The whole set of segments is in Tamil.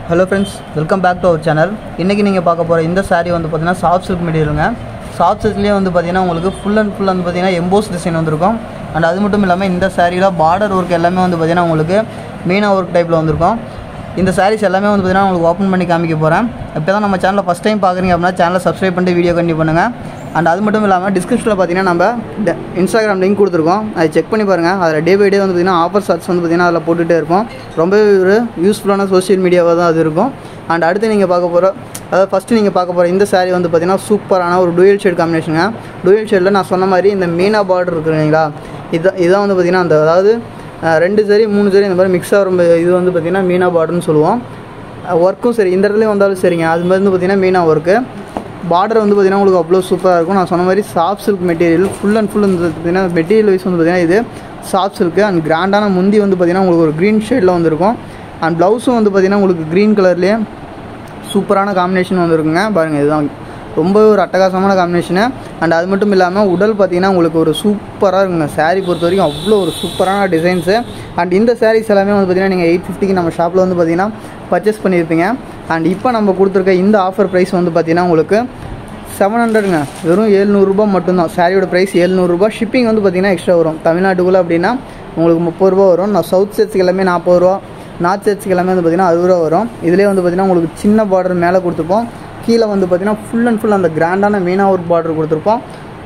hello friends welcome back to our channel இன்றைக்கி நீங்கள் பார்க்க போகிற இந்த saree வந்து பார்த்தீங்கன்னா சாஃப்ட் சில்க் மெட்டீரியலுங்க சாஃப்ட் சில்க்லேயே வந்து பார்த்தீங்கன்னா உங்களுக்கு ஃபுல் அண்ட் ஃபுல் வந்து பார்த்தீங்கன்னா எம்போஸ் டிசைன் வந்திருக்கும் அண்ட் அது மட்டும் இல்லாமல் இந்த சாரியில் பார்டர் ஒர்க் எல்லாமே வந்து பார்த்தீங்கன்னா உங்களுக்கு மீனா ஒர்க் டைப்பில் வந்திருக்கும் இந்த sarees எல்லாமே வந்து பார்த்தீங்கன்னா உங்களுக்கு ஓப்பன் பண்ணி காமிக்க போகிறேன் இப்போ தான் நம்ம சேனலை ஃபஸ்ட் டைம் பார்க்குறீங்க அப்படின்னா சேனலை சப்ஸ்கிரைப் பண்ணிட்டு வீடியோ கண்டிப்பாக பண்ணுங்கள் அண்ட் அது மட்டும் இல்லாமல் டிஸ்கிரிப்ஷனில் பார்த்தீங்கன்னா நம்ம ட- இன்ஸ்டாகிராம் லிங்க் கொடுத்துருக்கோம் அதை செக் பண்ணி பாருங்கள் அதில் டே பை டே வந்து பார்த்தீங்கன்னா ஆஃபர் ஷார்ட்ஸ் வந்து பார்த்தீங்கன்னா அதில் போட்டுகிட்டே இருப்போம் ரொம்பவே ஒரு யூஸ்ஃபுல்லான சோஷியல் மீடியாவாக தான் அது இருக்கும் அண்ட் அடுத்து நீங்கள் பார்க்க போகிற அதாவது ஃபஸ்ட்டு நீங்கள் பார்க்க போகிற இந்த saree வந்து பார்த்தீங்கன்னா சூப்பரான ஒரு டூயல் ஷேட் காம்பினேஷனுங்க டூயல் ஷேடில் நான் சொன்ன மாதிரி இந்த மீனா பார்டர் இருக்குங்களா இதுதான் இதுதான் வந்து பார்த்தீங்கன்னா அந்த அதாவது அஹ், ரெண்டு சரி மூணு சரி இந்த மாதிரி மிக்ஸ் ஆகிற இது வந்து பார்த்தீங்கன்னா மீனா பார்டர்னு சொல்லுவோம் ஒர்க்கும் சரி இந்த இடத்துல வந்தாலும் சரிங்க அது மாதிரி வந்து பார்த்தீங்கன்னா மீனா ஒர்க்கு பார்டர் வந்து பார்த்தீங்கன்னா உங்களுக்கு அவ்வளோ சூப்பராக இருக்கும் நான் சொன்ன மாதிரி soft silk material full and full வந்து பார்த்தீங்கன்னா மெட்டீரியல் வைஸ் வந்து பார்த்தீங்கன்னா இது சாஃப்ட் சில்க்கு அண்ட் கிராண்டான முந்தி வந்து பார்த்தீங்கன்னா உங்களுக்கு ஒரு க்ரீன் ஷேடில் வந்திருக்கும் அண்ட் ப்ளவுஸும் வந்து பார்த்தீங்கன்னா உங்களுக்கு க்ரீன் கலர்லேயே சூப்பரான காம்பினேஷன் வந்துருக்குங்க பாருங்கள் இதுதான் ரொம்ப ஒரு அட்டகாசமான காம்பினேஷனு அண்ட் அது மட்டும் இல்லாமல் உடல் பார்த்தீங்கன்னா உங்களுக்கு ஒரு சூப்பராக இருக்குங்க saree பொறுத்த வரைக்கும் அவ்வளோ ஒரு சூப்பரான டிசைன்ஸு அண்ட் இந்த sarees எல்லாமே வந்து பார்த்தீங்கன்னா நீங்கள் எயிட் ஃபிஃப்டிக்கு நம்ம ஷாப்பில் வந்து பார்த்தீங்கன்னா பர்ச்சேஸ் பண்ணியிருப்பீங்க அண்ட் இப்போ நம்ம கொடுத்துருக்க இந்த ஆஃபர் ப்ரைஸ் வந்து பார்த்தீங்கன்னா உங்களுக்கு செவன் ஹண்ட்ரடுங்க வெறும் ஏழ்நூறுபா மட்டும்தான் சாரியோட ப்ரைஸ் ஏழ்நூறுபா ஷிப்பிங் வந்து பார்த்தீங்கன்னா எக்ஸ்ட்ரா வரும் தமிழ்நாட்டுக்குள்ளே அப்படின்னா உங்களுக்கு முப்பது ரூபா வரும் நான் சவுத் ஸ்டேட்ஸ்க்கு எல்லாமே நாற்பது ரூபா நார்த் ஸ்டேட்ஸ்க்கு எல்லாமே வந்து பார்த்தீங்கன்னா அறுபது ரூபா வரும் இதுலேயே வந்து பார்த்தீங்கன்னா உங்களுக்கு சின்ன பார்டர் மேலே கொடுத்துருப்போம் கீழே வந்து பார்த்தீங்கன்னா ஃபுல் அண்ட் ஃபுல் அந்த கிராண்டான மீனா ஒர்க் பார்டர் கொடுத்துருப்போம்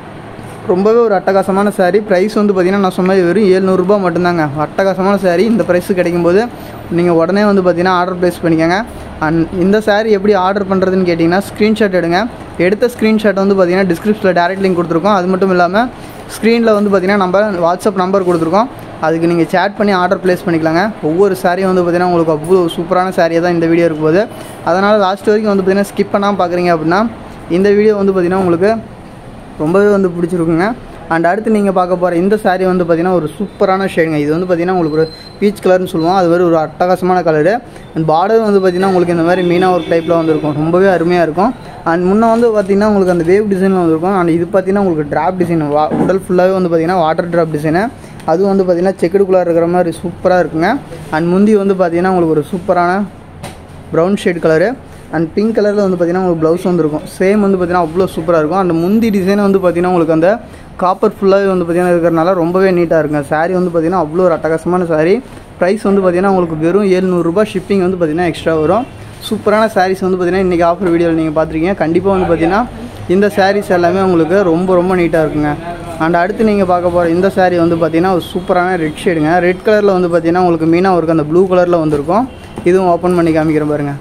ரொம்பவே ஒரு அட்டகாசமான saree ப்ரைஸ் வந்து பார்த்தீங்கன்னா நான் சொன்னது வெறும் ஏழ்நூறுபா மட்டும்தாங்க அட்டகாசமான saree இந்த ப்ரைஸு கிடைக்கும்போது நீங்கள் உடனே வந்து பார்த்தீங்கன்னா ஆர்டர் ப்ளேஸ் பண்ணிக்கோங்க அண்ட் இந்த saree எப்படி ஆர்டர் பண்ணுறதுன்னு கேட்டிங்கன்னா ஸ்க்ரீன்ஷாட் எடுங்க எடுத்த ஸ்க்ரீன்ஷாட் வந்து பார்த்தீங்கன்னா டிஸ்கிரிப்ஷனில் டேரக்ட் லிங்க் கொடுத்துருக்கோம் அது மட்டும் இல்லாமல் ஸ்க்ரீனில் வந்து பார்த்தீங்கன்னா நம்ம வாட்ஸ்அப் நம்பர் கொடுத்துருக்கோம் அதுக்கு நீங்கள் சேட் பண்ணி ஆர்டர் ப்ளேஸ் பண்ணிக்கலாங்க ஒவ்வொரு சாரியும் வந்து பார்த்தீங்கன்னா உங்களுக்கு அவ்வளோ சூப்பரான சாரியாக தான் இந்த வீடியோ இருக்கும் போது அதனால் லாஸ்ட் வரைக்கும் வந்து பார்த்தீங்கன்னா ஸ்கிப் பண்ணாமல் பார்க்குறீங்க அப்படின்னா இந்த வீடியோ வந்து பார்த்தீங்கன்னா உங்களுக்கு ரொம்பவே வந்து பிடிச்சிருக்குங்க அண்ட் அடுத்து நீங்கள் பார்க்க போகிற இந்த saree வந்து பார்த்தீங்கன்னா ஒரு சூப்பரான ஷேடுங்க இது வந்து பார்த்தீங்கன்னா உங்களுக்கு ஒரு பீச் கலர்னு சொல்லுவோம் அது வேறு ஒரு அட்டகாசமான கலரு அண்ட் பார்டர் வந்து பார்த்தீங்கன்னா உங்களுக்கு இந்த மாதிரி மீனா ஒரு டைப்பில் வந்துருக்கும் ரொம்பவே அருமையாக இருக்கும் அண்ட் முன்னே வந்து பார்த்தீங்கன்னா உங்களுக்கு அந்த வேவ் டிசைனில் வந்திருக்கும் அண்ட் இது பார்த்தீங்கன்னா உங்களுக்கு ட்ராப் டிசைன் வா உடல் ஃபுல்லாகவே வந்து பார்த்தீங்கன்னா வாட்டர் ட்ராப் டிசைனு அதுவும் வந்து பார்த்தீங்கன்னா செக்குடுக்குள்ளாக இருக்கிற மாதிரி சூப்பராக இருக்குங்க அண்ட் முந்தி வந்து பார்த்தீங்கன்னா உங்களுக்கு ஒரு சூப்பரான brown shade colour and pink கலரில் வந்து பார்த்தீங்கன்னா உங்களுக்கு ப்ளவுஸ் வந்துருக்கும் சேம் வந்து பார்த்தீங்கன்னா அவ்வளோ சூப்பராக இருக்கும் அந்த முந்தி டிசைன் வந்து பார்த்தீங்கன்னா உங்களுக்கு அந்த காப்பர் ஃபுல்லாகவே வந்து பார்த்தீங்கன்னா இருக்கிறனால ரொம்பவே நீட்டாக இருக்குங்க saree வந்து பார்த்தீங்கன்னா அவ்வளோ ஒரு அட்டகாசமான saree ப்ரைஸ் வந்து பார்த்தீங்கன்னா உங்களுக்கு வெறும் ஏழ்நூறுரூபா ஷிப்பிங் வந்து பார்த்தீங்கன்னா எக்ஸ்ட்ரா வரும் சூப்பரான sarees வந்து பார்த்தீங்கன்னா இன்றைக்கி ஆஃபர் வீடியோவில் நீங்கள் பார்த்துருக்கீங்க கண்டிப்பாக வந்து பார்த்தீங்கன்னா இந்த sarees எல்லாமே உங்களுக்கு ரொம்ப ரொம்ப நீட்டாக இருக்குங்க அண்ட் அடுத்து நீங்கள் பார்க்க போகிற இந்த saree வந்து பார்த்தீங்கன்னா ஒரு சூப்பரான ரெட் ஷேடுங்க ரெட் கலரில் வந்து பார்த்தீங்கன்னா உங்களுக்கு மீனாக இருக்கு அந்த ப்ளூ கலரில் வந்திருக்கும் இதுவும் ஓப்பன் பண்ணி காமிக்கிறேன் பாருங்கள்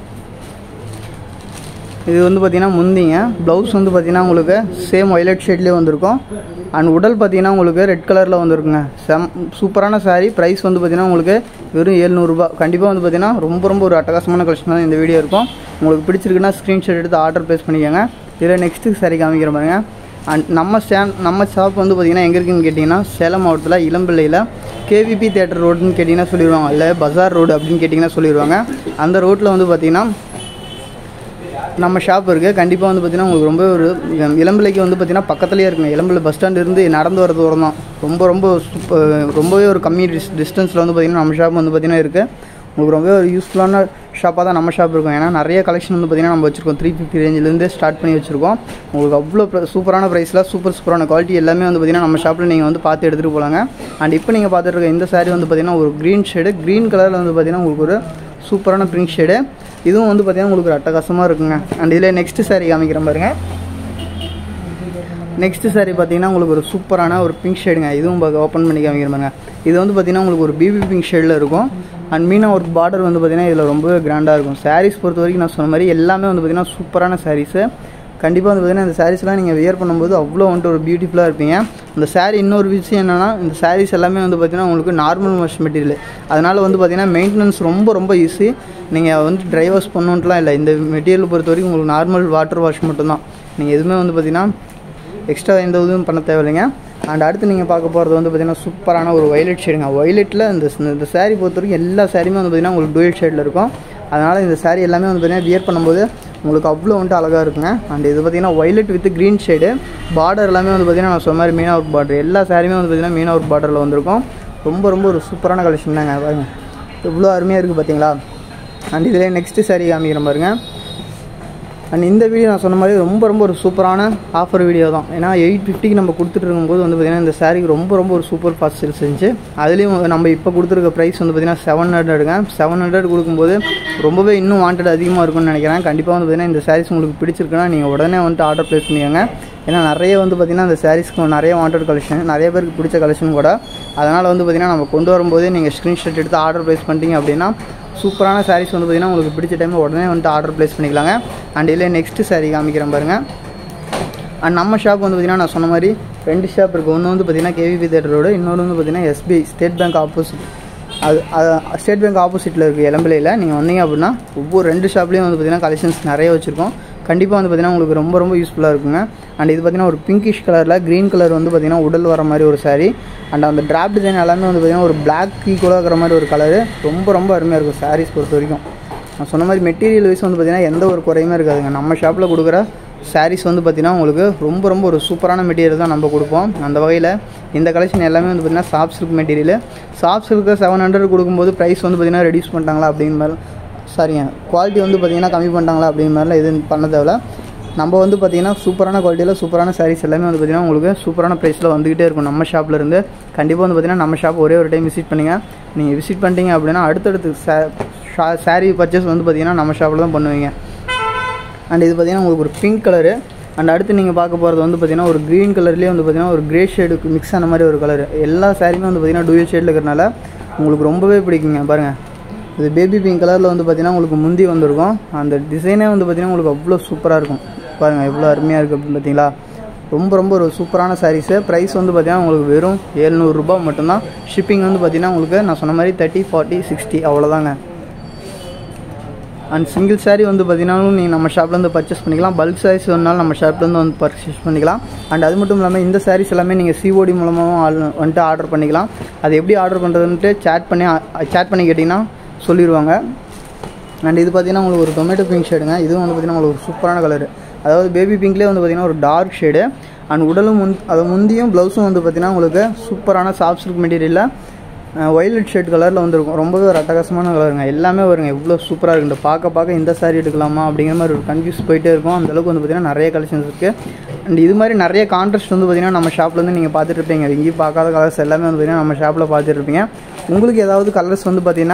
இது வந்து பார்த்தீங்கன்னா முந்திங்க ப்ளவுஸ் வந்து பார்த்தீங்கன்னா உங்களுக்கு சேம் ஒய்லட் ஷேட்லேயே வந்திருக்கும் அண்ட் உடல் பார்த்தீங்கன்னா உங்களுக்கு ரெட் கலரில் வந்திருக்குங்க செம் சூப்பரான saree ப்ரைஸ் வந்து பார்த்தீங்கன்னா உங்களுக்கு வெறும் ஏழ்நூறுபா கண்டிப்பாக வந்து பார்த்தீங்கன்னா ரொம்ப ரொம்ப ஒரு அட்டகாசமான கலெக்ஷன் தான் இந்த வீடியோ இருக்கும் உங்களுக்கு பிடிச்சிருக்குன்னா ஸ்க்ரீன்ஷாட் எடுத்து ஆர்டர் ப்ளேஸ் பண்ணிக்கோங்க இதில் நெக்ஸ்ட்டு saree காமிக்கிற பாருங்க அண்ட் நம்ம ஸ்டாண்ட் நம்ம ஷாப் வந்து பார்த்தீங்கன்னா எங்கே இருக்குன்னு கேட்டிங்கன்னா சேலம் மாவட்டத்தில் இளம்பிள்ளையில் கேவிபி தேட்டர் ரோடுன்னு கேட்டிங்கன்னா சொல்லிடுவாங்க இல்லை பஜார் ரோடு அப்படின்னு கேட்டிங்கன்னா சொல்லிடுவாங்க அந்த ரோட்டில் வந்து பார்த்தீங்கன்னா நம்ம ஷாப் இருக்குது கண்டிப்பாக வந்து பார்த்தீங்கன்னா உங்களுக்கு ரொம்ப ஒரு இளம்பிள்ளைக்கு வந்து பார்த்தீங்கன்னா பக்கத்துலேயே இருக்குங்க இளம்பிள்ளை பஸ் ஸ்டாண்ட் இருந்து நடந்து வர தூரம் தான் ரொம்ப ரொம்ப சூப்பர் ரொம்பவே ஒரு கம்மி டிஸ் டிஸ்டன்ஸில் வந்து பார்த்தீங்கன்னா நம்ம ஷாப் வந்து பார்த்தீங்கன்னா இருக்குது உங்களுக்கு ரொம்பவே ஒரு யூஸ்ஃபுல்லான ஷாப்பாக தான் நம்ம ஷாப் இருக்கும் ஏன்னா நிறைய கலெக்ஷன் வந்து பார்த்தீங்கன்னா நம்ம வச்சுருக்கோம் த்ரீ ஃபிஃப்டி ரேஞ்சிலேருந்து ஸ்டார்ட் பண்ணி வச்சுருக்கோம் உங்களுக்கு அவ்வளோ pr- சூப்பரான ப்ரைஸில் சூப்பர் சூப்பரான குவாலிட்டி எல்லாமே வந்து பார்த்தீங்கன்னா நம்ம ஷாப்பில் நீங்கள் வந்து பார்த்து எடுத்துகிட்டு போகலாங்க அண்ட் இப்போ நீங்கள் பார்த்துட்டு இருக்க இந்த saree வந்து பார்த்தீங்கன்னா ஒரு க்ரீன் ஷேடு க்ரீன் கலரில் வந்து பார்த்தீங்கன்னா உங்களுக்கு ஒரு சூப்பரான பிங்க் ஷேடு இதுவும் வந்து பார்த்தீங்கன்னா உங்களுக்கு ஒரு அட்டகாசமாக இருக்குங்க அண்ட் இதில் நெக்ஸ்ட் saree காமிக்கிறேன் பாருங்க நெக்ஸ்ட் saree பார்த்தீங்கன்னா உங்களுக்கு ஒரு சூப்பரான ஒரு பிங்க் ஷேடுங்க இதுவும் ஓப்பன் பண்ணி காமிக்கிறேன் பாருங்க இது வந்து பார்த்தீங்கன்னா உங்களுக்கு ஒரு பிபி பிங்க் ஷேடில் இருக்கும் அண்ட் மீனா ஒரு பார்டர் வந்து பார்த்தீங்கன்னா இதில் ரொம்பவே கிராண்டாக இருக்கும் sarees பொறுத்த வரைக்கும் நான் சொன்ன மாதிரி எல்லாமே வந்து பார்த்தீங்கன்னா சூப்பரான சாரீஸு கண்டிப்பாக வந்து பார்த்தீங்கன்னா இந்த சாரீஸ்லாம் நீங்கள் வியர் பண்ணும்போது அவ்வளோ வந்துட்டு ஒரு பியூட்டிஃபுல்லாக இருப்பீங்க இந்த saree இன்னொரு விஷயம் என்னென்னா இந்த sarees எல்லாமே வந்து பார்த்தீங்கன்னா உங்களுக்கு நார்மல் வாஷ் மெட்டீரியல் அதனால் வந்து பார்த்தீங்கன்னா மெயின்டெனன்ஸ் ரொம்ப ரொம்ப ஈஸி நீங்கள் வந்து ட்ரை வாஷ் பண்ணணுன்ட்டுலாம் இல்லை இந்த மெட்டீரியல் பொறுத்த வரைக்கும் உங்களுக்கு நார்மல் வாட்டர் வாஷ் மட்டும்தான் நீங்கள் எதுவுமே வந்து பார்த்தீங்கன்னா எக்ஸ்ட்ரா எந்த இதுவும் பண்ண தேவையில்லைங்க அண்ட் அடுத்து நீங்கள் பார்க்க போகிறது வந்து பார்த்தீங்கன்னா சூப்பரான ஒரு வயலட் ஷேடுங்க வயலட்டில் இந்த இந்த saree பொறுத்த வரைக்கும் எல்லா சாரியுமே வந்து பார்த்தீங்கன்னா உங்களுக்கு டூயல் ஷேடில் இருக்கும் அதனால் இந்த saree எல்லாமே வந்து பார்த்தீங்கன்னா வியர் பண்ணும்போது உங்களுக்கு அவ்வளோ வந்துட்டு அழகாக இருக்குங்க அண்ட் இது பார்த்தீங்கன்னா violet with green shade border எல்லாமே வந்து பார்த்தீங்கன்னா நான் சொன்ன மாதிரி மீனா ஒர்க் பார்டர் எல்லா சாரியுமே வந்து பார்த்தீங்கன்னா மீனா ஒர்க் பார்டரில் வந்திருக்கும் ரொம்ப ரொம்ப ஒரு சூப்பரான கலெக்ஷன் தாங்க பாருங்க எவ்வளோ அருமையாக இருக்குது பார்த்தீங்களா அண்ட் இதில் நெக்ஸ்ட்டு saree காமிக்கிறேன் பாருங்க அண்ட் இந்த வீடியோ நான் சொன்ன மாதிரி ரொம்ப ரொம்ப ஒரு சூப்பரான ஆஃபர் வீடியோ தான் ஏன்னா எயிட் ஃபிஃப்டிக்கு நம்ம கொடுத்துட்டு இருக்கும்போது வந்து பார்த்திங்கன்னா இந்த சாரீக்கு ரொம்ப ரொம்ப ஒரு சூப்பர் ஃபாஸ்ட் சேல்ஸ் இருந்துச்சு அதுலேயும் நம்ம இப்போ கொடுத்துருக்க ப்ரைஸ் வந்து பார்த்திங்கன்னா செவன் ஹண்ட்ரடுங்க செவன் ஹண்ட்ரட் கொடுக்கும்போது ரொம்பவே இன்னும் வாண்டட் அதிகமாக இருக்கும்னு நினைக்கிறேன் கண்டிப்பாக வந்து பார்த்திங்கன்னா இந்த சாரீஸ் உங்களுக்கு பிடிச்சிருக்குன்னா நீங்கள் உடனே வந்துட்டு ஆர்டர் ப்ளேஸ் பண்ணிக்கோங்க ஏன்னா நிறைய வந்து பார்த்திங்கன்னா இந்த சாரீஸ்க்கு நிறைய வாண்டட் கலெக்ஷன் நிறைய பேருக்கு பிடிச்ச கலெக்ஷன் கூட அதனால் வந்து பார்த்திங்கன்னா நம்ம கொண்டு வரும்போதே நீங்கள் ஸ்க்ரீன்ஷாட் எடுத்து ஆர்டர் ப்ளேஸ் பண்ணிட்டீங்க அப்படின்னா சூப்பரான சாரீஸ் வந்து பார்த்திங்கன்னா உங்களுக்கு பிடிச்ச டைமில் உடனே வந்துட்டு ஆர்டர் ப்ளேஸ் பண்ணிக்கலாங்க அண்ட் இதில் நெக்ஸ்ட்டு saree காமிக்கிறேன் பாருங்கள் அண்ட் நம்ம ஷாப் வந்து பார்த்திங்கன்னா நான் சொன்ன மாதிரி ரெண்டு ஷாப் இருக்குது ஒன்று வந்து பார்த்திங்கன்னா கேவிபி தேட்டரோட இன்னொன்று வந்து பார்த்திங்கன்னா எஸ்பிஐ ஸ்டேட் பேங்க் ஆப்போசிட் அது அது ஸ்டேட் பேங்க் ஆப்போசிட்டில் இருக்குது இளம்பிலையில் நீங்கள் வந்தீங்க அப்படின்னா ஒவ்வொரு ரெண்டு ஷாப்லேயும் வந்து பார்த்திங்கன்னா கலெக்ஷன்ஸ் நிறைய வச்சுருக்கோம் கண்டிப்பாக வந்து பார்த்திங்கன்னா உங்களுக்கு ரொம்ப ரொம்ப யூஸ்ஃபுல்லாக இருக்குங்க அண்ட் இது பார்த்திங்கன்னா ஒரு பிங்கிஷ் கலரில் க்ரீன் கலர் வந்து பார்த்திங்கன்னா உடல் வர மாதிரி ஒரு saree அண்ட் அந்த டிராப் டிசைன் எல்லாமே வந்து பார்த்திங்கன்னா ஒரு பிளாக் ஈக்குவலாக இருக்கிற மாதிரி ஒரு கலரு ரொம்ப ரொம்ப அருமையாக இருக்கும் சாரீஸ் பொறுத்த வரைக்கும் நான் சொன்ன மாதிரி மெட்டீரியல் வைஸ் வந்து பார்த்திங்கன்னா எந்த ஒரு குறையுமே இருக்காதுங்க நம்ம ஷாப்பில் கொடுக்குற சாரீஸ் வந்து பார்த்திங்கன்னா உங்களுக்கு ரொம்ப ரொம்ப ஒரு சூப்பரான மெட்டீரியல் தான் நம்ம கொடுப்போம் அந்த வகையில் இந்த கலெக்ஷன் எல்லாமே வந்து பார்த்திங்கன்னா soft silk material soft silk seven hundred கொடுக்கும்போது ப்ரைஸ் வந்து பார்த்திங்கன்னா ரெடியூஸ் பண்ணிட்டாங்களா அப்படிங்கிற மாதிரி சாரிங்க குவாலிட்டி வந்து பார்த்திங்கன்னா கம்மி பண்ணிட்டாங்களா அப்படிங்கிற மாதிரிலாம் எதுவும் பண்ண தேவையில்ல நம்ம வந்து பார்த்திங்கன்னா சூப்பரான குவாலிட்டியில் சூப்பரான சாரீஸ் எல்லாமே வந்து பார்த்திங்கன்னா உங்களுக்கு சூப்பரான ப்ரைஸில் வந்துகிட்டே இருக்கும் நம்ம ஷாப்பில் இருந்து கண்டிப்பாக வந்து பார்த்திங்கன்னா நம்ம ஷாப் ஒரே ஒரு டைம் விசிட் பண்ணுங்க நீங்கள் விசிட் பண்ணிட்டீங்க அப்படின்னா அடுத்தடுத்து சாரீ பர்ச்சேஸ் வந்து பார்த்திங்கன்னா நம்ம ஷாப்பில் தான் பண்ணுவீங்க அண்ட் இது பார்த்திங்கன்னா உங்களுக்கு ஒரு பிங்க் கலரு அண்ட் அடுத்து நீங்கள் பார்க்க போகிறது வந்து பார்த்திங்கன்னா ஒரு க்ரீன் கலர்லேயே வந்து பார்த்திங்கன்னா ஒரு கிரே ஷேடுக்கு மிக்ஸ் ஆன மாதிரி ஒரு கலர் எல்லா சாரியுமே வந்து பார்த்திங்கன்னா டூயல் ஷேடில் இருக்கிறனால உங்களுக்கு ரொம்பவே பிடிக்குங்க பாருங்கள் இது பேபி பிங்க் கலரில் வந்து பார்த்திங்கன்னா உங்களுக்கு முந்தி வந்திருக்கும் அந்த டிசைனே வந்து பார்த்திங்கன்னா உங்களுக்கு அவ்வளோ சூப்பராக இருக்கும் பாருங்கள் எவ்வளோ அருமையாக இருக்குது அப்படின்னு பார்த்தீங்களா ரொம்ப ரொம்ப ஒரு சூப்பரான சாரீஸு ப்ரைஸ் வந்து பார்த்திங்கன்னா உங்களுக்கு வெறும் ஏழ்நூறுரூபா மட்டும்தான் ஷிப்பிங் வந்து பார்த்திங்கன்னா உங்களுக்கு நான் சொன்ன மாதிரி தேர்ட்டி ஃபார்ட்டி சிக்ஸ்டி அவ்வளோதாங்க அண்ட் சிங்கிள் saree வந்து பார்த்தீங்கன்னாலும் நீங்கள் நம்ம ஷாப்லேருந்து பர்ச்சேஸ் பண்ணிக்கலாம் பல்க் சாரீஸ் வேணாலும் நம்ம ஷாப்லேருந்து வந்து பர்ச்சேஸ் பண்ணிக்கலாம் அண்ட் அது மட்டும் இல்லாமல் இந்த சாரீஸ் எல்லாமே நீங்கள் சிஓடி மூலமாகவும் ஆல்- வந்துட்டு ஆர்டர் பண்ணிக்கலாம் அது எப்படி ஆர்டர் பண்ணுறதுன்ட்டு சேட் பண்ணி சேட் பண்ணி கேட்டிங்கன்னா சொல்லிடுவாங்க அண்ட் இது பார்த்தீங்கன்னா உங்களுக்கு ஒரு டொமேட்டோ பிங்க் ஷேடுங்க இதுவும் வந்து பார்த்தீங்கன்னா உங்களுக்கு ஒரு சூப்பரான கலர் அதாவது பேபி பிங்க்லேயே வந்து பார்த்தீங்கன்னா ஒரு டார்க் ஷேடு அண்ட் உடலும் முன் அது முந்தியும் ப்ளவுஸும் வந்து பார்த்தீங்கன்னா உங்களுக்கு சூப்பரான சாஃப்ட் சில்க் மெட்டீரியலில் வயலட் ஷேட் கலரில் வந்துருக்கும் ரொம்பவே ஒரு அட்டகாசமான கலருங்க எல்லாமே வருங்க இவ்வளோ சூப்பராக இருக்குங்க பார்க்க பார்க்க இந்த saree எடுக்கலாமா அப்படிங்கிற மாதிரி ஒரு கன்ஃபியூஸ் போயிட்டே இருக்கும் அந்த அளவுக்கு வந்து பார்த்திங்கன்னா நிறைய கலெக்ஷன்ஸ் இருக்குது அண்ட் இது மாதிரி நிறைய கான்ட்ராஸ்ட் வந்து பார்த்திங்கன்னா நம்ம ஷாப்லேருந்து நீங்கள் பார்த்துட்டு இருப்பீங்க எங்கேயும் பார்க்காத கலர்ஸ் எல்லாமே வந்து பார்த்திங்கன்னா நம்ம ஷாப்பில் பார்த்துட்டு இருப்பீங்க உங்களுக்கு ஏதாவது கலர்ஸ் வந்து பார்த்திங்கன்னா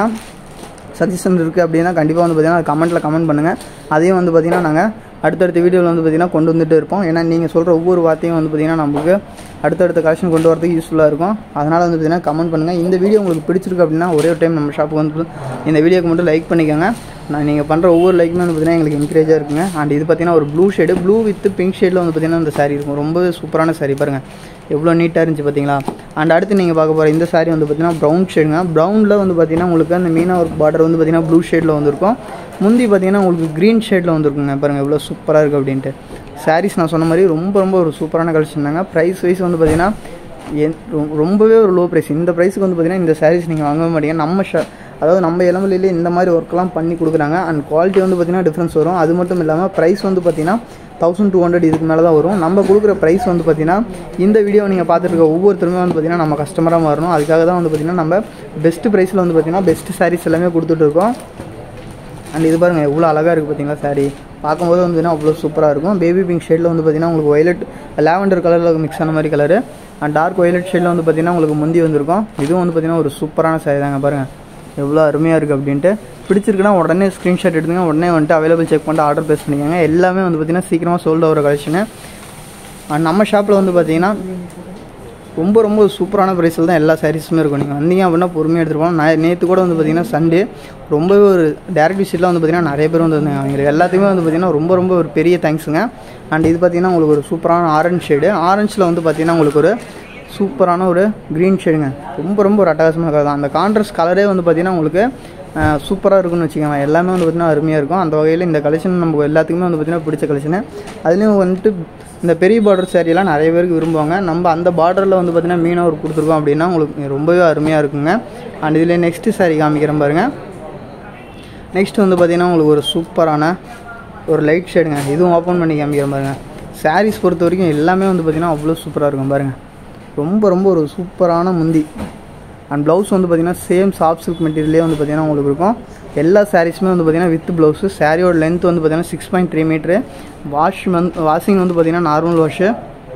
சஜஷன் இருக்குது அப்படின்னா கண்டிப்பாக வந்து பார்த்தீங்கன்னா கமெண்ட்டில் கமெண்ட் பண்ணுங்கள் அதையும் வந்து பார்த்திங்கன்னா நாங்கள் அடுத்தடுத்த வீடியோவில் வந்து பார்த்திங்கன்னா கொண்டு வந்துட்டு இருப்போம் ஏன்னா நீங்கள் சொல்கிற ஒவ்வொரு வார்த்தையும் வந்து பார்த்திங்கன்னா நமக்கு அடுத்தடுத்த கலெக்ஷன் கொண்டு வரதுக்கு யூஸ்ஃபுல்லாக இருக்கும் அதனால் வந்து பார்த்திங்கன்னா கமெண்ட் பண்ணுங்கள் இந்த வீடியோ உங்களுக்கு பிடிச்சிருக்கு அப்படின்னா ஒரே ஒரு டைம் நம்ம ஷாப்புக்கு வந்து இந்த வீடியோக்கு மட்டும் லைக் பண்ணிக்கோங்க நான் நீங்கள் பண்ணுற ஒவ்வொரு லைக்குமே வந்து பார்த்திங்கன்னா எங்களுக்கு என்கரேஜாக இருக்குங்க அண்ட் இது பார்த்திங்கன்னா ஒரு blue shade blue with pink ஷேடில் வந்து பார்த்திங்கன்னா இந்த saree இருக்கும் ரொம்பவே சூப்பரான saree பாருங்கள் எவ்வளோ நீட்டாக இருந்துச்சு பார்த்தீங்களா அண்ட் அடுத்து நீங்கள் பார்க்க போகிற இந்த saree வந்து பார்த்தீங்கன்னா ப்ரௌன் ஷேடுங்க ப்ரௌனில் வந்து பார்த்தீங்கன்னா உங்களுக்கு அந்த மீனா ஒர்க் பார்டர் வந்து பார்த்தீங்கன்னா ப்ளூ ஷேடில் வந்திருக்கும் முந்தி பார்த்தீங்கன்னா உங்களுக்கு க்ரீன் ஷேடில் வந்திருக்குங்க பாருங்கள் எவ்வளோ சூப்பராக இருக்குது அப்படின்ட்டு சாரீஸ் நான் சொன்ன மாதிரி ரொம்ப ரொம்ப ஒரு சூப்பரான கலெக்ஷன் தாங்க ப்ரைஸ் வைஸ் வந்து பார்த்தீங்கன்னா என் ரொ- ரொம்பவே ஒரு லோ ப்ரைஸ் இந்த ப்ரைஸுக்கு வந்து பார்த்தீங்கன்னா இந்த சாரீஸ் நீங்கள் வாங்கவே மாட்டீங்க நம்ம ஷ அதாவது நம்ம இளமலையிலே இந்த மாதிரி ஒர்க்லாம் பண்ணி கொடுக்குறாங்க அண்ட் குவாலிட்டி வந்து பார்த்தீங்கன்னா டிஃப்ரென்ஸ் வரும் அது மட்டும் இல்லாமல் ப்ரைஸ் வந்து பார்த்தீங்கன்னா தௌசண்ட் டூ ஹண்ட்ரட் இதுக்கு மேலே தான் வரும் நம்ம கொடுக்குற ப்ரைஸ் வந்து பார்த்தீங்கன்னா இந்த வீடியோ நீங்கள் பார்த்துட்டு இருக்க ஒவ்வொருத்தருமே வந்து பார்த்தீங்கன்னா நம்ம கஸ்டமராக மாறணும் அதுக்காக தான் வந்து பார்த்தீங்கன்னா நம்ம பெஸ்ட் ப்ரைஸில் வந்து பார்த்தீங்கன்னா பெஸ்ட் சாரீஸ் எல்லாமே கொடுத்துட்டு இருக்கோம் அண்ட் இது பாருங்கள் எவ்வளோ அழகாக இருக்குது பார்த்தீங்களா saree பார்க்கும்போது வந்து பார்த்தீங்கன்னா அவ்வளோ சூப்பராக இருக்கும் பேபி பிங்க் ஷேடில் வந்து பார்த்தீங்கன்னா உங்களுக்கு வயலட் லாவெண்டர் கலரில் மிக்ஸ் ஆன மாதிரி கலரு அண்ட் டார்க் வயலட் ஷேடில் வந்து பார்த்தீங்கன்னா உங்களுக்கு முந்தி வந்திருக்கும் இதுவும் வந்து பார்த்தீங்கன்னா ஒரு சூப்பரான saree தாங்க பாருங்கள் எவ்வளோ அருமையாக இருக்குது அப்படின்ட்டு பிடிச்சிருக்குன்னா உடனே ஸ்க்ரீன்ஷாட் எடுத்துங்க உடனே வந்துட்டு அவைலபிள் செக் பண்ணிட்டு ஆர்டர் ப்ளேஸ் பண்ணிக்கோங்க எல்லாமே வந்து பார்த்தீங்கன்னா சீக்கிரமாக சோல்ட் ஆகிற கலெக்ஷனு அண்ட் நம்ம ஷாப்பில் வந்து பார்த்தீங்கன்னா ரொம்ப ரொம்ப சூப்பரான ப்ரைஸில் தான் எல்லா சாரீஸுமே இருக்கும் நீங்கள் வந்தீங்க அப்படின்னா பொறுமையாக எடுத்துகிட்டு போகலாம் நான் நேற்று கூட வந்து பார்த்தீங்கன்னா சண்டே ரொம்பவே ஒரு டேரக்ட் விசிட்டில் வந்து பார்த்தீங்கன்னா நிறைய பேர் வந்து வந்தாங்க அவங்க எல்லாத்துக்குமே வந்து பார்த்தீங்கன்னா ரொம்ப ரொம்ப ஒரு பெரிய தேங்க்ஸுங்க அண்ட் இது பார்த்தீங்கன்னா உங்களுக்கு ஒரு சூப்பரான ஆரஞ்சு ஷேடு ஆரஞ்சில் வந்து பார்த்தீங்கன்னா உங்களுக்கு ஒரு சூப்பரான ஒரு க்ரீன் ஷேடுங்க ரொம்ப ரொம்ப ஒரு அட்டகாசமான கலர் தான் அந்த கான்ட்ராஸ்ட் கலரே வந்து பார்த்தீங்கன்னா உங்களுக்கு சூப்பராக இருக்கும்னு வச்சுக்கோங்க எல்லாமே வந்து பார்த்திங்கன்னா அருமையாக இருக்கும் அந்த வகையில் இந்த கலெக்ஷன் நம்ம எல்லாத்துக்குமே வந்து பார்த்திங்கன்னா பிடிச்ச கலெக்ஷனு அதுலேயும் வந்துட்டு இந்த பெரிய பார்டர் சாரியெல்லாம் நிறைய பேருக்கு விரும்புவாங்க நம்ம அந்த பார்டரில் வந்து பார்த்திங்கன்னா மீனா ஒரு கொடுத்துருக்கோம் அப்படின்னா உங்களுக்கு ரொம்பவே அருமையாக இருக்குங்க அண்ட் இதில் நெக்ஸ்ட்டு saree காமிக்கிறேன் பாருங்கள் நெக்ஸ்ட் வந்து பார்த்திங்கன்னா உங்களுக்கு ஒரு சூப்பரான ஒரு லைட் ஷேடுங்க இதுவும் ஓப்பன் பண்ணி காமிக்கிறேன் பாருங்கள் சாரீஸ் பொறுத்த வரைக்கும் எல்லாமே வந்து பார்த்திங்கன்னா அவ்வளோ சூப்பராக இருக்கும் பாருங்கள் ரொம்ப ரொம்ப ஒரு சூப்பரான முந்தி அண்ட் ப்ளவுஸ் வந்து பார்த்திங்கன்னா சேம் சாஃப்ட் சில்க் மெட்டீரியலே வந்து பார்த்திங்கன்னா உங்களுக்கு இருக்கும் எல்லா சாரீஸுமே வந்து பார்த்திங்கன்னா வித் ப்ளவுஸு சாரியோட லென்த் வந்து பார்த்திங்கன்னா six point three metre wash வந்து வாஷிங் வந்து பார்த்திங்கன்னா நார்மல் வாஷு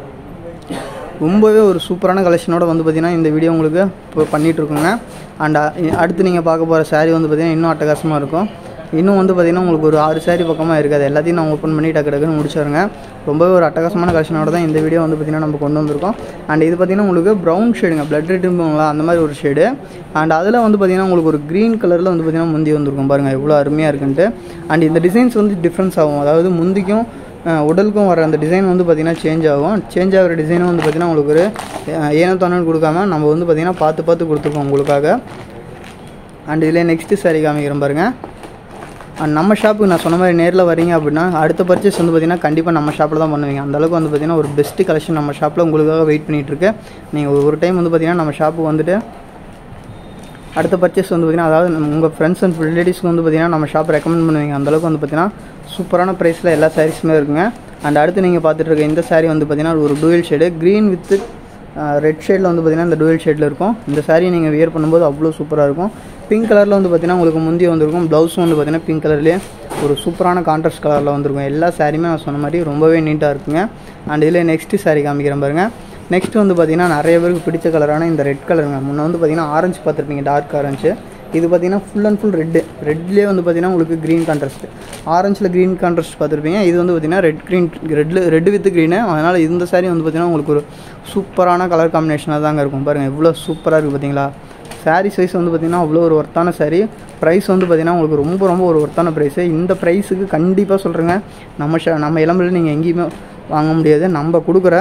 ரொம்பவே ஒரு சூப்பரான கலெக்ஷனோட வந்து பார்த்திங்கன்னா இந்த வீடியோ உங்களுக்கு இப்போ பண்ணிகிட்ருக்கோங்க அண்ட் அடுத்து நீங்கள் பார்க்க போகிற saree வந்து பார்த்திங்கன்னா இன்னும் அட்டகாசமாக இருக்கும் இன்னும் வந்து பார்த்திங்கன்னா உங்களுக்கு ஒரு ஆறு saree பக்கமாக இருக்காது எல்லாத்தையும் நான் ஓப்பன் பண்ணி டக்கு டக்குன்னு முடிச்சிடுங்க ரொம்பவே ஒரு அட்டகாசமான கலெக்ஷனோட தான் இந்த வீடியோ வந்து பார்த்திங்கன்னா நம்ம கொண்டு வந்திருக்கோம் அண்ட் இது பார்த்திங்கன்னா உங்களுக்கு ப்ரௌன் ஷேடுங்க பிளட் ரெட்டுங்களா அந்த மாதிரி ஒரு ஷேடு அண்ட் அதில் வந்து பார்த்திங்கன்னா உங்களுக்கு ஒரு க்ரீன் கலரில் வந்து பார்த்திங்கன்னா முந்தி வந்திருக்கும் பாருங்கள் எவ்வளோ அருமையாக இருக்குன்ட்டு அண்ட் இந்த டிசைன்ஸ் வந்து டிஃப்ரென்ஸ் ஆகும் அதாவது முந்திக்கும் அஹ், உடலுக்கும் வர அந்த டிசைன் வந்து பார்த்திங்கன்னா சேஞ்ச் ஆகும் சேஞ்ச் ஆகிற டிசைனும் வந்து பார்த்திங்கன்னா உங்களுக்கு ஒரு அஹ், ஏனோ தானோன்னு கொடுக்காம நம்ம வந்து பார்த்திங்கன்னா பார்த்து பார்த்து கொடுத்துருக்கோம் உங்களுக்காக அண்ட் இதில் நெக்ஸ்ட்டு saree காமிக்கிறேன் பாருங்கள் அண்ட் நம்ம ஷாப்புக்கு நான் சொன்ன மாதிரி நேரில் வரீங்க அப்படின்னா அடுத்த பர்ச்சேஸ் வந்து பார்த்திங்கன்னா கண்டிப்பாக நம்ம ஷாப்பில் தான் பண்ணுவீங்க அந்த அளவுக்கு வந்து பார்த்திங்கன்னா ஒரு பெஸ்ட்டு கலெக்ஷன் நம்ம ஷாப்பில் உங்களுக்காக வெயிட் பண்ணிகிட்டு இருக்கு நீங்கள் ஒரு டைம் வந்து பார்த்திங்கன்னா நம்ம ஷாப்புக்கு வந்துட்டு அடுத்த பர்ச்சேஸ் வந்து பார்த்திங்கன்னா அதாவது நம்ம உங்கள் ஃப்ரெண்ட்ஸ் அண்ட் ரிலேட்டிவ்ஸ்க்கு வந்து பார்த்திங்கன்னா நம்ம ஷாப் ரெக்கமெண்ட் பண்ணுவீங்க அந்தளவுக்கு வந்து பார்த்திங்கன்னா சூப்பரான ப்ரைஸில் எல்லா சாரீஸுமே இருக்குங்க அண்ட் அடுத்து நீங்கள் பார்த்துட்டு இருக்க இந்த saree வந்து பார்த்திங்கன்னா ஒரு dual shade green with red ஷேடில் வந்து பார்த்திங்கன்னா இந்த டூயல் ஷேடில் இருக்கும் இந்த saree நீங்கள் வியர் பண்ணும்போது அவ்வளோ சூப்பராக இருக்கும் பிங்க் கலரில் வந்து பார்த்திங்கன்னா உங்களுக்கு முந்தி வந்திருக்கும் ப்ளவுஸும் வந்து பார்த்திங்கன்னா பிங்க் கலர்லேயே ஒரு சூப்பரான கான்ட்ராஸ்ட் கலரில் வந்திருக்கும் எல்லா சாரியுமே நான் சொன்ன மாதிரி ரொம்பவே நீட்டாக இருக்குங்க அண்ட் இதில் நெக்ஸ்ட்டு saree காமிக்கிறேன் பாருங்கள் நெக்ஸ்ட் வந்து பார்த்திங்கன்னா நிறைய பேருக்கு பிடிச்ச கலரான இந்த ரெட் கலருங்க முன்ன வந்து பார்த்திங்கன்னா ஆரஞ்சு பார்த்துருப்பீங்க டார்க் ஆரஞ்சு இது பார்த்திங்கன்னா ஃபுல் அண்ட் ஃபுல் ரெட்டு ரெட்லேயே வந்து பார்த்திங்கன்னா உங்களுக்கு க்ரீன் கான்ட்ராஸ்ட் ஆரஞ்சில் க்ரீன் கான்ட்ராஸ்ட் பார்த்துருப்பீங்க இது வந்து பார்த்திங்கன்னா ரெட் க்ரீன் ரெட்டில் ரெட் வித் க்ரீனு அதனால் இந்த saree வந்து பார்த்திங்கன்னா உங்களுக்கு ஒரு சூப்பரான கலர் காம்பினேஷனாக தாங்க இருக்கும் பாருங்கள் எவ்வளோ சூப்பராக இருக்குது பார்த்தீங்களா saree சைஸ் வந்து பார்த்திங்கன்னா அவ்வளோ ஒரு ஒர்த்தான saree ப்ரைஸ் வந்து பார்த்திங்கன்னா உங்களுக்கு ரொம்ப ரொம்ப ஒரு ஒர்த்தான ப்ரைஸு இந்த ப்ரைஸுக்கு கண்டிப்பாக சொல்கிறேங்க நம்ம ஷ நம்ம இளம்பில் நீங்கள் எங்கேயுமே வாங்க முடியாது நம்ம கொடுக்குற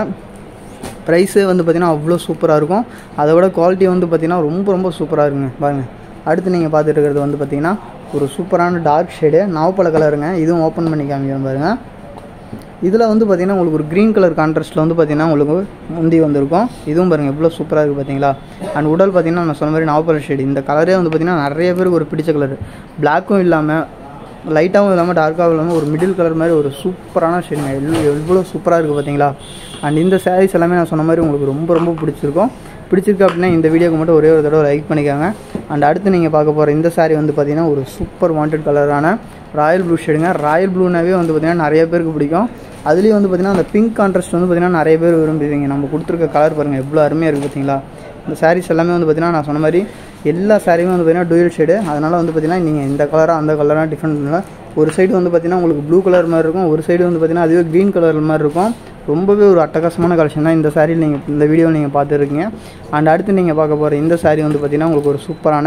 ப்ரைஸு வந்து பார்த்திங்கன்னா அவ்வளோ சூப்பராக இருக்கும் அதை விட குவாலிட்டி வந்து பார்த்திங்கன்னா ரொம்ப ரொம்ப சூப்பராக இருக்குங்க பாருங்கள் அடுத்து நீங்கள் பார்த்துட்டு இருக்கிறது வந்து பார்த்திங்கன்னா ஒரு சூப்பரான டார்க் ஷேடு நாவப்பழ கலருங்க இதுவும் ஓப்பன் பண்ணி காமிக்கிறேன் பாருங்கள் இதில் வந்து பார்த்திங்கன்னா உங்களுக்கு ஒரு க்ரீன் கலர் கான்ட்ராஸ்ட்டில் வந்து பார்த்திங்கன்னா உங்களுக்கு முந்தி வந்திருக்கும் இதுவும் பாருங்கள் எவ்வளோ சூப்பராக இருக்குது பார்த்தீங்களா அண்ட் உடல் பார்த்திங்கன்னா நான் சொன்ன மாதிரி நாவப்பழ ஷேடு இந்த கலரே வந்து பார்த்திங்கன்னா நிறைய பேருக்கு ஒரு பிடிச்ச கலர் பிளாக்கும் இல்லாமல் லைட்டாகவும் இல்லாமல் டார்க்காகவும் இல்லாமல் ஒரு மிடில் கலர் மாதிரி ஒரு சூப்பரான ஷேடுங்க எவ்வளோ எவ்வளோ சூப்பராக இருக்குது பார்த்தீங்களா அண்ட் இந்த சாரீஸ் எல்லாமே நான் சொன்ன மாதிரி உங்களுக்கு ரொம்ப ரொம்ப பிடிச்சிருக்கும் பிடிச்சிருக்கு அப்படின்னா இந்த வீடியோக்கு மட்டும் ஒரே ஒரு தடவை லைக் பண்ணிக்கோங்க அண்ட் அடுத்து நீங்கள் பார்க்க போகிற இந்த saree வந்து பார்த்தீங்கன்னா ஒரு சூப்பர் வாண்டட் கலரான ராயல் ப்ளூ ஷேடுங்க ராயல் ப்ளூனாவே வந்து பார்த்திங்கன்னா நிறைய பேருக்கு பிடிக்கும் அதுலேயும் வந்து பார்த்திங்கன்னா அந்த பிங்க் கான்ட்ராஸ்ட் வந்து பார்த்திங்கன்னா நிறைய பேர் விரும்புவீங்க நம்ம கொடுத்துருக்க கலர் பாருங்கள் எவ்வளோ அருமையாக இருக்குது பார்த்தீங்களா இந்த சாரீஸ் எல்லாமே வந்து பார்த்திங்கன்னா நான் சொன்ன மாதிரி எல்லா சாரியுமே வந்து பார்த்திங்கன்னா டூயல் ஷேடு அதனால் வந்து பார்த்திங்கன்னா நீங்கள் இந்த கலராக அந்த கலராக டிஃப்ரெண்ட் பண்ணல ஒரு சைடு வந்து பார்த்திங்கன்னா உங்களுக்கு ப்ளூ கலர் மாதிரி இருக்கும் ஒரு சைடு வந்து பார்த்திங்கன்னா அதுவே க்ரீன் கலர் மாதிரி இருக்கும் ரொம்பவே ஒரு அட்டகாசமான கலெக்ஷன் தான் இந்த சாரியில் நீங்கள் இந்த வீடியோவில் நீங்கள் பார்த்துருக்கீங்க அண்ட் அடுத்து நீங்கள் பார்க்க போகிற இந்த saree வந்து பார்த்திங்கன்னா உங்களுக்கு ஒரு சூப்பரான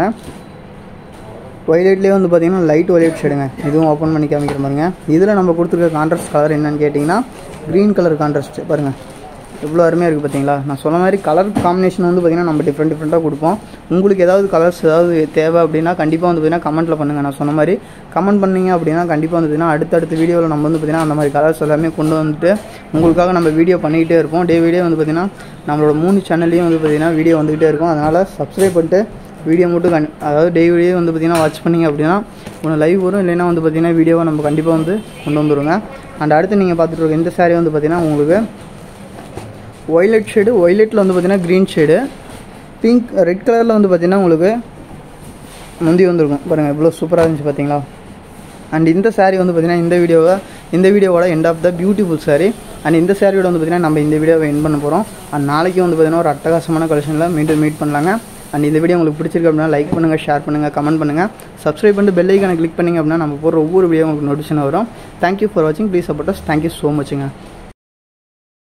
ஒய்லைட்லேயே வந்து பார்த்தீங்கன்னா லைட் ஒய்லைட் ஷேடுங்க இதுவும் ஓப்பன் பண்ணி காமிக்கிற பாருங்க இதில் நம்ம கொடுத்துருக்க கான்ட்ராஸ்ட் கலர் என்னன்னு கேட்டிங்கன்னா க்ரீன் கலர் கான்ட்ராஸ்ட் பாருங்கள் எவ்வளோ அருமையாக இருக்குது பார்த்தீங்களா நான் சொன்ன மாதிரி கலர் காம்பினேஷன் வந்து பார்த்திங்கன்னா நம்ம டிஃப்ரெண்ட் டிஃப்ரெண்ட்டாக கொடுப்போம் உங்களுக்கு ஏதாவது கலர்ஸ் ஏதாவது தேவை அப்படின்னா கண்டிப்பாக வந்து பார்த்திங்கன்னா கமெண்ட்டில் பண்ணுங்கள் நான் சொன்ன மாதிரி கமெண்ட் பண்ணீங்க அப்படின்னா கண்டிப்பாக வந்து பார்த்திங்கன்னா அடுத்தடுத்த வீடியோவில் நம்ம வந்து பார்த்திங்கன்னா அந்த மாதிரி கலர்ஸ் எல்லாமே கொண்டு வந்துட்டு உங்களுக்காக நம்ம வீடியோ பண்ணிக்கிட்டே இருப்போம் டே வீடியோ வந்து பார்த்திங்கன்னா நம்மளோட மூணு சேனல்லையும் வந்து பார்த்திங்கன்னா வீடியோ வந்துக்கிட்டே இருக்கும் அதனால் சப்ஸ்கிரைப் பண்ணிட்டு வீடியோ மட்டும் கண் அதாவது டே வீடியோ வந்து பார்த்திங்கன்னா வாட்ச் பண்ணிங்க அப்படின்னா ஒன்று லைவ் வரும் இல்லைன்னா வந்து பார்த்திங்கன்னா வீடியோவை நம்ம கண்டிப்பாக வந்து கொண்டு வந்துருங்க அண்ட் அடுத்து நீங்கள் பார்த்துட்டு இருக்க இந்த saree வந்து பார்த்திங்கன்னா உங்களுக்கு ஒய்லெட் ஷேடு ஒய்லெட்டில் வந்து பார்த்திங்கன்னா க்ரீன் ஷேடு பிங்க் ரெட் கலரில் வந்து பார்த்திங்கன்னா உங்களுக்கு முந்தி வந்திருக்கும் பாருங்கள் எவ்வளோ சூப்பராக இருந்துச்சு பார்த்தீங்களா அண்ட் இந்த saree வந்து பார்த்திங்கன்னா இந்த வீடியோவை இந்த வீடியோவோட end of the beautiful saree and இந்த சாரியோட வந்து பார்த்திங்கன்னா நம்ம இந்த வீடியோவை என் பண்ண போகிறோம் அண்ட் நாளைக்கு வந்து பார்த்திங்கன்னா ஒரு அட்டகாசமான கலெக்ஷனில் மீண்டும் மீட் பண்ணலாங்க அண்ட் இந்த வீடியோ உங்களுக்கு பிடிச்சிருக்கு அப்படின்னா லைக் பண்ணுங்கள் ஷேர் பண்ணுங்கள் கமெண்ட் பண்ணுங்கள் சப்ஸ்கிரைப் பண்ணிட்டு பெல் ஐக்கானை கிளிக் பண்ணிங்க அப்படின்னா நம்ம போகிற ஒவ்வொரு வீடியோ உங்களுக்கு நோட்டிஃபிகேஷன் வரும் தேங்க்யூ ஃபார் வாட்சிங் please support us thank you so மச்சுங்க